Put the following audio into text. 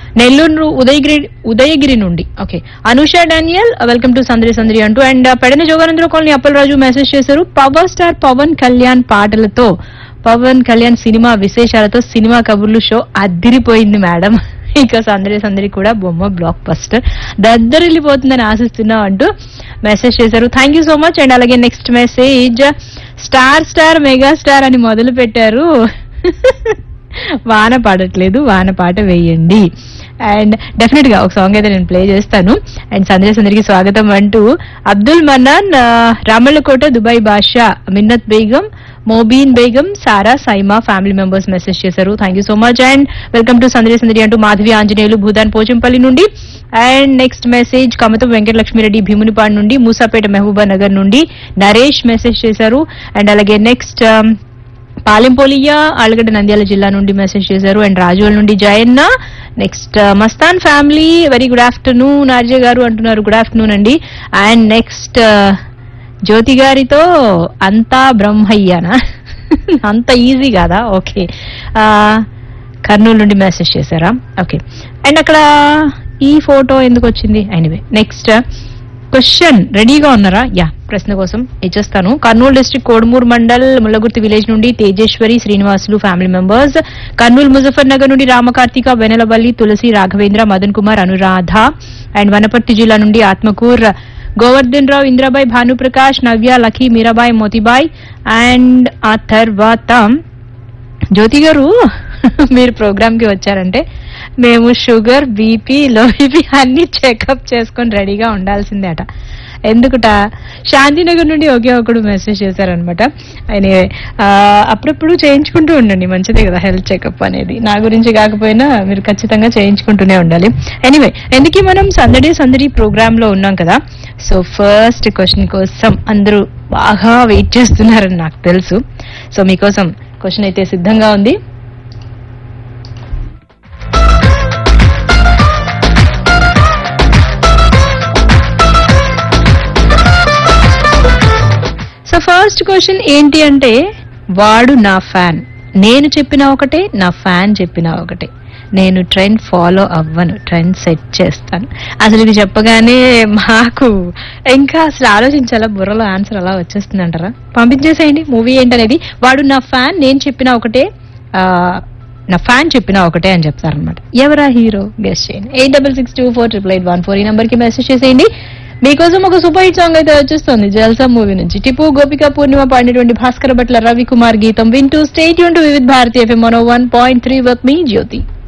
నెల్లూరు ఉదయగిరి ఉదయగిరి నుండి okay Anusha Daniel welcome to Sandari Sandari అంటూ and Pedana Joganandra colony Appalaraju message చేశారు పవర్ స్టార్ పవన్ కళ్యాణ్ పాటలతో పవన్ కళ్యాణ్ సినిమా విశేషాలతో సినిమా కబుర్లు షో అద్దిరిపోయింది మేడం ఇక సందరి సందరి కూడా బొమ్మ బ్లాక్ బస్టర్ దద్దరిల్లిపోతుందని ఆశిస్తున్నా అంటూ మెసేజ్ చేశారు thank you so much and అలాగే next message star star mega star అని మొదలు పెట్టారు వాన పాడట్లేదు వాన పాట వేయండి అండ్ డెఫినెట్ గా ఒక సాంగ్ అయితే నేను ప్లే చేస్తాను అండ్ సందేశ్ అందరికి స్వాగతం అంటూ అబ్దుల్ మన్నాన్ ఆ, Ramallakota Dubai Basha Minnat Begum Mobeen Begum Sara Saima family members message చేశారు thank you so much and welcome to Sandari Sandari అంటూ మాధవి ఆంజనేయులు భూదాన్ పోచంపల్లి నుండి and next message Kamatham Venkatalakshmireddy Bheemunipadu నుండి మూసాపేట మహబూబా నగర్ నుండి నరేష్ మెసేజ్ చేశారు అండ్ అలాగే నెక్స్ట్ పాలెంపోలియా ఆలగడ్డ నంద్యాల జిల్లా నుండి మెసేజ్ చేశారు అండ్ రాజోల్ నుండి Jayanna next Mastan family very good afternoon RJ garu అంటున్నారు గుడ్ ఆఫ్టర్నూన్ అండి అండ్ నెక్స్ట్ జ్యోతి గారితో అంతా బ్రహ్మయ్యానా అంత ఈజీ కాదా ఓకే కర్నూలు నుండి మెసేజ్ చేశారా ఓకే అండ్ అక్కడ ఈ ఫోటో ఎందుకు వచ్చింది ఎనీవే నెక్స్ట్ క్వశ్చన్ రెడీగా ఉన్నారా యా ప్రశ్న కోసం ఇచ్చేస్తాను కర్నూలు డిస్ట్రిక్ట్ కోడుమూరు మండల్ ముల్లగుర్తి విలేజ్ నుండి Tejeswari Srinivasulu family members Kurnool Muzaffarnagar నుండి రామకార్తిక వెనలవల్లి తులసి రాఘవేంద్ర మదన్ కుమార్ అనురాధ అండ్ వనపర్తి జిల్లా నుండి ఆత్మకూర్ గోవర్ధన్ రావు ఇంద్రబాయ్ భానుప్రకాష్ నవ్య లఖీ మీరాబాయ్ మోతిబాయ్ అండ్ ఆ తర్వాత జ్యోతి గారు మీరు ప్రోగ్రామ్ కి వచ్చారంటే మేము షుగర్ బీపీ లో బీపీ అన్ని చెకప్ చేసుకొని రెడీగా ఉండాల్సిందే అట ఎందుకుట శాంతినగర్ నుండి ఒకే ఒకడు మెసేజ్ చేశారనమాట ఆయన ఆ, అప్పుడప్పుడు చేయించుకుంటూ ఉండండి మంచిదే కదా హెల్త్ చెకప్ అనేది నా గురించి కాకపోయినా మీరు ఖచ్చితంగా చేయించుకుంటూనే ఉండాలి ఎనీవే ఎందుకు మనం సందడి సందడి ప్రోగ్రామ్ లో ఉన్నాం కదా సో ఫస్ట్ క్వశ్చన్ కోసం అందరూ బాగా వెయిట్ చేస్తున్నారని నాకు తెలుసు సో మీకోసం క్వశ్చన్ అయితే సిద్ధంగా ఉంది సో ఫస్ట్ క్వశ్చన్ ఏంటి అంటే వాడు నా ఫ్యాన్ నేను చెప్పిన ఒకటే నా ఫ్యాన్ చెప్పిన ఒకటే నేను ట్రెండ్ ఫాలో అవ్వను ట్రెండ్ సెట్ చేస్తాను అసలు ఇది చెప్పగానే మాకు ఇంకా అసలు ఆలోచించాలా బుర్రలో ఆన్సర్ అలా వచ్చేస్తుంది అంటారా పంపించేసేయండి మూవీ ఏంటనేది వాడు నా ఫ్యాన్ నేను చెప్పిన ఒకటే ఆ, నా ఫ్యాన్ చెప్పిన ఒకటే అని చెప్తారనమాట ఎవరా హీరో గెస్ట్ చేయండి eight double six two four triple eight one four ఈ నంబర్ కి మెసేజ్ చేసేయండి మీకోసం ఒక సూపర్ హిట్ సాంగ్ అయితే వచ్చేస్తుంది జల్సా మూవీ నుంచి టిపు గోపిక పూర్ణిమ పాడినటువంటి భాస్కర భట్ల రవికుమార్ గీతం వింటూ స్టేట్ యూన్ to Vividh Bharati FM one point three with me Jyothi